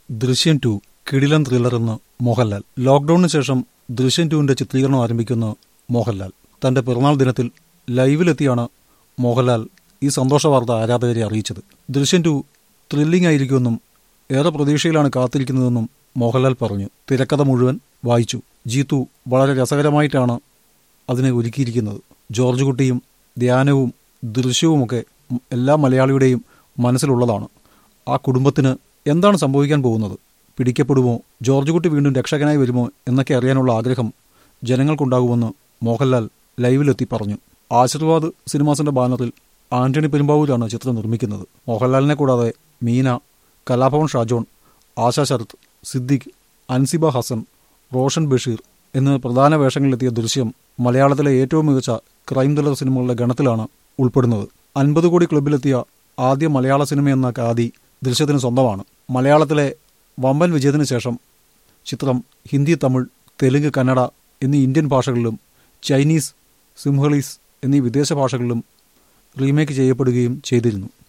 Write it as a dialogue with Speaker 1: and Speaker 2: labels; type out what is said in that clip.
Speaker 1: ദൃശ്യം ടു കിടിലൻ ത്രില്ലറെന്ന് മോഹൻലാൽ ലോക്ഡൌണിന് ശേഷം ദൃശ്യം ടുവിന്റെ ചിത്രീകരണം ആരംഭിക്കുന്ന മോഹൻലാൽ തന്റെ പിറന്നാൾ ദിനത്തിൽ ലൈവിലെത്തിയാണ് മോഹൻലാൽ ഈ സന്തോഷ വാർത്ത ആരാധകരെ അറിയിച്ചത് ദൃശ്യം ടു ത്രില്ലിംഗ് ആയിരിക്കുമെന്നും ഏറെ പ്രതീക്ഷയിലാണ് കാത്തിരിക്കുന്നതെന്നും മോഹൻലാൽ പറഞ്ഞു തിരക്കഥ മുഴുവൻ വായിച്ചു ജീത്തു വളരെ രസകരമായിട്ടാണ് അതിനെ ഒരുക്കിയിരിക്കുന്നത് ജോർജ് കുട്ടിയും ധ്യാനവും ദൃശ്യവുമൊക്കെ എല്ലാ മലയാളിയുടെയും മനസ്സിലുള്ളതാണ് ആ കുടുംബത്തിന് എന്താണ് സംഭവിക്കാൻ പോകുന്നത് പിടിക്കപ്പെടുമോ ജോർജ് കുട്ടി വീണ്ടും രക്ഷകനായി വരുമോ എന്നൊക്കെ അറിയാനുള്ള ആഗ്രഹം ജനങ്ങൾക്കുണ്ടാകുമെന്ന് മോഹൻലാൽ ലൈവിലെത്തി പറഞ്ഞു ആശീർവാദ് സിനിമാസിന്റെ ബാനറിൽ ആന്റണി പെരുമ്പാവൂരാണ് ചിത്രം നിർമ്മിക്കുന്നത് മോഹൻലാലിനെ കൂടാതെ മീന കലാഭവൻ ഷാജോൺ ആശാ ശരത് സിദ്ദിഖ് അൻസിബ ഹസൻ റോഷൻ ബഷീർ എന്നിവർ പ്രധാന വേഷങ്ങളിലെത്തിയ ദൃശ്യം മലയാളത്തിലെ ഏറ്റവും മികച്ച ക്രൈം ത്രില്ലർ സിനിമകളുടെ ഗണത്തിലാണ് ഉൾപ്പെടുന്നത് അൻപത് കോടി ക്ലബിലെത്തിയ ആദ്യ മലയാള സിനിമയെന്ന ഖാദി ദൃശ്യത്തിന് സ്വന്തമാണ് മലയാളത്തിലെ വമ്പൻ വിജയത്തിന് ശേഷം ചിത്രം ഹിന്ദി തമിഴ് തെലുങ്ക് കന്നഡ എന്നീ ഇന്ത്യൻ ഭാഷകളിലും ചൈനീസ് സിംഹളീസ് എന്നീ വിദേശ ഭാഷകളിലും റീമേക്ക് ചെയ്യപ്പെടുകയും ചെയ്തിരുന്നു